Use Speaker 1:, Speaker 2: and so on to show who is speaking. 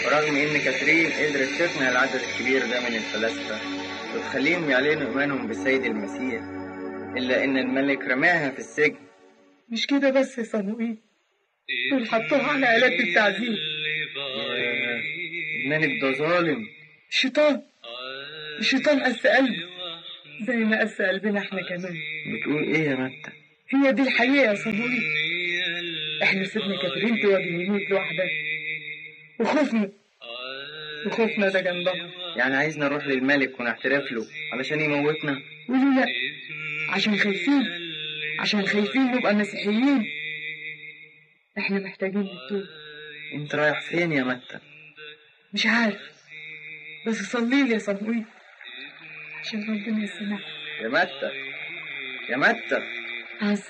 Speaker 1: ورغم إن كاترين قدرت تقنع العدد الكبير ده من الفلاسفة وتخليهم يعلنوا إيمانهم بالسيد المسيح إلا إن الملك رماها في السجن
Speaker 2: مش كده بس يا صموئيل دول حطوها على آلات التعذيب
Speaker 1: ياه، الملك ده ظالم
Speaker 2: الشيطان الشيطان قس قلبه زي ما قس قلبنا احنا كمان
Speaker 1: بتقول إيه يا متى؟
Speaker 2: هي دي الحقيقة يا صموئيل احنا سيبنا كاترين تواجه يموت لوحدها وخوفنا وخوفنا ده جنبها
Speaker 1: يعني عايزنا نروح للملك ونعترف له علشان يموتنا
Speaker 2: قولوا لا عشان خايفين عشان خايفين نبقى مسيحيين احنا محتاجين نتوب
Speaker 1: انت رايح فين يا متى
Speaker 2: مش عارف بس صلي لي يا صموئيل عشان ربنا يسمعك
Speaker 1: يا متى يا متى
Speaker 2: عز